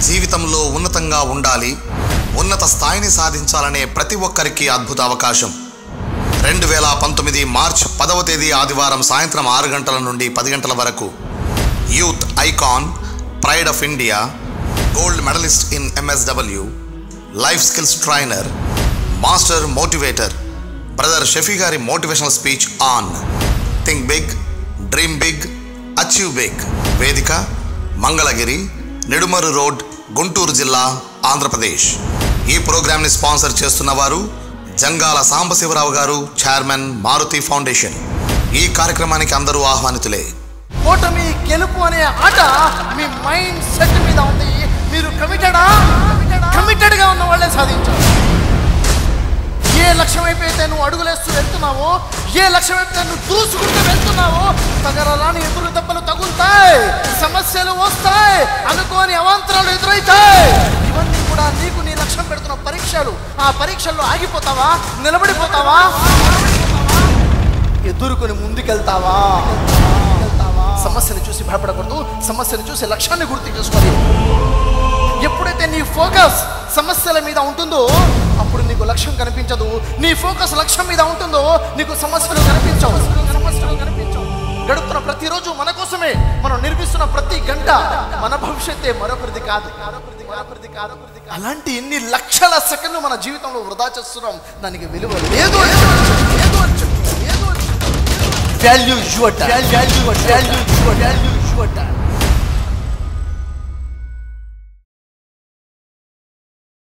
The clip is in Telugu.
జీవితంలో ఉన్నతంగా ఉండాలి ఉన్నత స్థాయిని సాధించాలనే ప్రతి ఒక్కరికి అద్భుత అవకాశం రెండు వేల పంతొమ్మిది మార్చ్ పదవ తేదీ ఆదివారం సాయంత్రం ఆరు గంటల నుండి పది గంటల వరకు youth icon pride of India gold medalist in MSW life skills trainer master motivator brother Shafi గారి motivational speech on think big dream big achieve big వేదిక మంగళగిరి నిడుమరు రోడ్ గుంటూరు జిల్లా ఆంధ్రప్రదేశ్ ఈ ప్రోగ్రాంని స్పాన్సర్ చేస్తున్న వారు జంగాల సాంబశివరావు గారు చైర్మన్ మారుతి ఫౌండేషన్ ఈ కార్యక్రమానికి అందరూ ఆహ్వానితులే ఓటమి గెలుపు అనే ఆట మీ మైండ్ సెట్ మీద ఉంది మీరు కమిటెడా కమిటెడ్ గా ఉన్న వాళ్ళే సాధించారు ఏ లక్ష్యం వైపు అయితే నువ్వు అడుగులేస్తూ వెళ్తున్నావో ఏ లక్ష్యం వైపు నువ్వు దూసుకుంటూ వెళ్తున్నావో తగరలాని ఎదురు దెబ్బలు తగులుతాయి సమస్యలు వస్తాయి అనుకోని అవాంతరాలు ఎదురైతాయి ఇవన్నీ కూడా నీకు నీ లక్ష్యం పెడుతున్న పరీక్షలు ఆ పరీక్షల్లో ఆగిపోతావా నిలబడిపోతావా ఎదుర్కొని ముందుకెళ్తావా సమస్యను చూసి భయపడకూడదు సమస్యను చూసి లక్ష్యాన్ని గుర్తు చేసుకోవాలి ఎప్పుడైతే నీ ఫోకస్ సమస్యల మీద ఉంటుందో అప్పుడు నీకు లక్ష్యం కనిపించదు నీ ఫోకస్ లక్ష్యం మీద ఉంటుందో నీకు సమస్యలు కనిపించవు సమస్యలు కనిపించవు గడుపుతున్న ప్రతిరోజు మన కోసమే మనం నిర్మిస్తున్న ప్రతి గంట మన భవిష్యత్తే మరొకరిది కాదు మరొకరిది మరొకరిది కాదు అలాంటి ఎన్ని లక్షల సెకండ్లు మన జీవితంలో వృధా చేస్తున్నాం దానికి విలువ లేదు అని చెప్పు. లేదు అని చెప్పు. లేదు అని చెప్పు. Value your value your value your value your